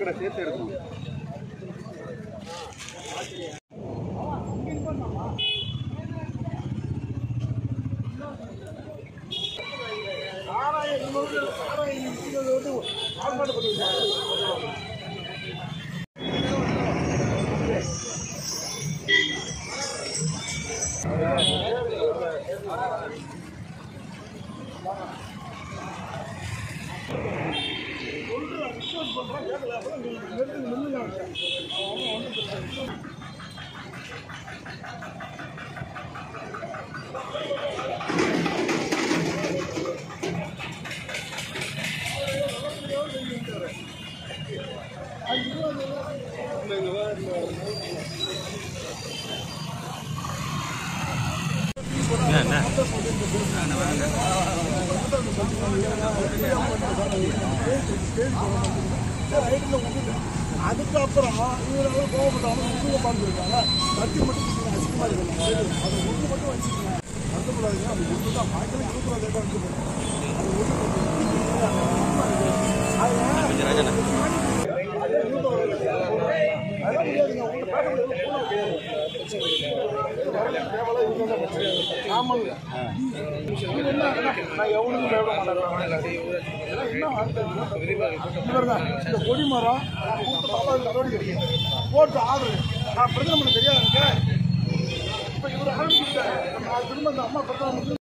ஏக்கரை சேர்த்து எடுக்கணும் அதுக்கப்புறம் இவரெல்லாம் கோவப்பட்டாலும் இவங்க பார்த்துருக்காங்க கத்தி மட்டும் பிடிச்சிங்க அசிங்கமாக இருக்காங்க அதை ஒன்று மட்டும் வச்சுக்கோங்க வருத்தப்படாதீங்க அது ஒன்று தான் பாய்க்கல இருபத்தி லேட்டாக வந்து அது ஒன்று ஆமாங்க நான் எவனுக்கும் பயப்பட மாட்டேன் என்ன வார்த்தை இவருங்க, இந்த கொடி மரம் கூப்பிட்டு தாவா நடவடிக்கை எடுக்கணும். போட்டு ஆர்டர் நான் பிரதமர் தெரியாது எனக்கு இப்போ இவர் ஆரம்பிச்சுட்டாரு நான் திரும்ப இந்த அம்மா பிரதமர்